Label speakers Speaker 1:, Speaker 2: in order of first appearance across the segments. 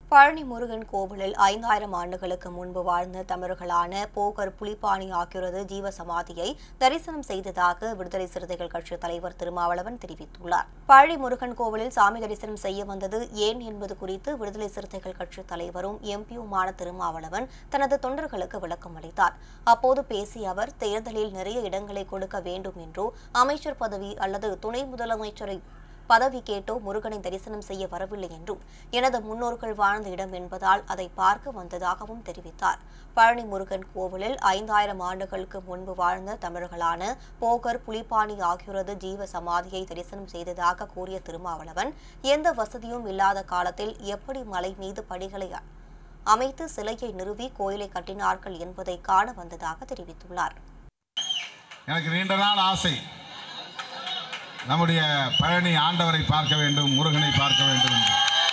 Speaker 1: பழனி முருகன் கோவிலில் ஐந்தாயிரம் ஆண்டுகளுக்கு முன்பு வாழ்ந்த தமிழர்களான போகர் புலிப்பாணி ஆகியோரது ஜீவ சமாதியை தரிசனம் செய்ததாக விடுதலை சிறுத்தைகள் கட்சி தலைவர் திருமாவளவன் தெரிவித்துள்ளார் பழனி முருகன் கோவிலில் சாமி தரிசனம் செய்ய வந்தது ஏன் என்பது குறித்து விடுதலை சிறுத்தைகள் கட்சி தலைவரும் எம்பியுமான திருமாவளவன் தனது தொண்டர்களுக்கு விளக்கம் அளித்தார் அப்போது பேசிய அவர் தேர்தலில் நிறைய இடங்களை கொடுக்க வேண்டும் என்றோ அமைச்சர் பதவி அல்லது துணை முதலமைச்சரை பதவி கேட்டோ முருகனை தரிசனம் செய்ய வரவில்லை என்றும் எனது முன்னோர்கள் வாழ்ந்த இடம் என்பதால் அதை பார்க்க வந்ததாகவும் தெரிவித்தார் பழனி முருகன் கோவிலில் ஐந்தாயிரம் ஆண்டுகளுக்கு முன்பு வாழ்ந்த தமிழர்களான போகர் புலிப்பாணி ஆகியோரது ஜீவ சமாதியை தரிசனம் செய்ததாக கூறிய திருமாவளவன் எந்த வசதியும் இல்லாத காலத்தில் எப்படி மலை மீது படிகளை அமைத்து சிலையை நிறுவி கோயிலை கட்டினார்கள் என்பதை காண வந்ததாக தெரிவித்துள்ளார்
Speaker 2: எனக்கு நீண்ட நாள் ஆசை நம்முடைய பழனி ஆண்டவரை பார்க்க வேண்டும் முருகனை பார்க்க வேண்டும் என்று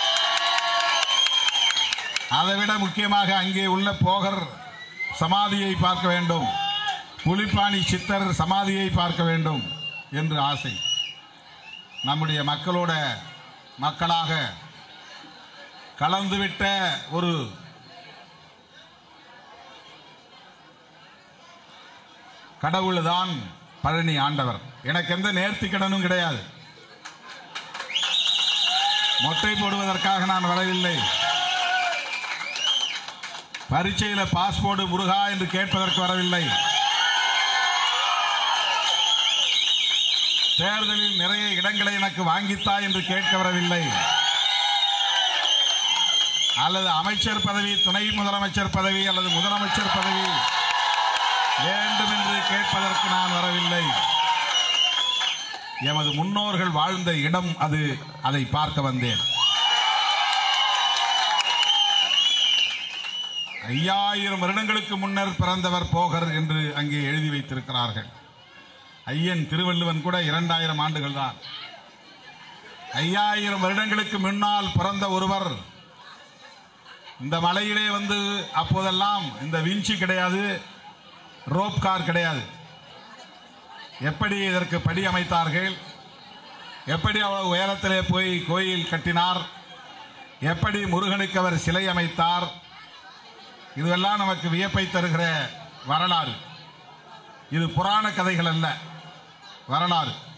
Speaker 2: அதைவிட முக்கியமாக அங்கே உள்ள போகர் சமாதியை பார்க்க வேண்டும் புலிப்பாணி சித்தர் சமாதியை பார்க்க வேண்டும் என்று ஆசை நம்முடைய மக்களோட மக்களாக கலந்துவிட்ட ஒரு கடவுள் தான் பழனி ஆண்டவர் எனக்கு எந்த நேர்த்தி கடனும் கிடையாது மொட்டை போடுவதற்காக நான் வரவில்லை பரீட்சையில பாஸ்போர்ட் முருகா என்று கேட்பதற்கு வரவில்லை தேர்தலில் நிறைய இடங்களை எனக்கு வாங்கித்தா என்று கேட்க வரவில்லை அல்லது அமைச்சர் பதவி துணை முதலமைச்சர் பதவி அல்லது முதலமைச்சர் பதவி வேண்டும் என்று கேட்பதற்கு நான் வரவில்லை எமது முன்னோர்கள் வாழ்ந்த இடம் அது அதை பார்க்க வந்தேன் ஐயாயிரம் வருடங்களுக்கு முன்னர் பிறந்தவர் போகர் என்று அங்கே எழுதி வைத்திருக்கிறார்கள் ஐயன் திருவள்ளுவன் கூட இரண்டாயிரம் ஆண்டுகள் தான் ஐயாயிரம் வருடங்களுக்கு முன்னால் பிறந்த ஒருவர் இந்த மலையிலே வந்து அப்போதெல்லாம் இந்த வீழ்ச்சி கிடையாது ரோப் கார் கிடையாது எப்படி இதற்கு படி அமைத்தார்கள் எப்படி அவ்வளவு உயரத்திலே போய் கோயில் கட்டினார் எப்படி முருகனுக்கு அவர் சிலை அமைத்தார் இதுவெல்லாம் நமக்கு வியப்பை தருகிற வரலாறு இது புராண கதைகள் அல்ல வரலாறு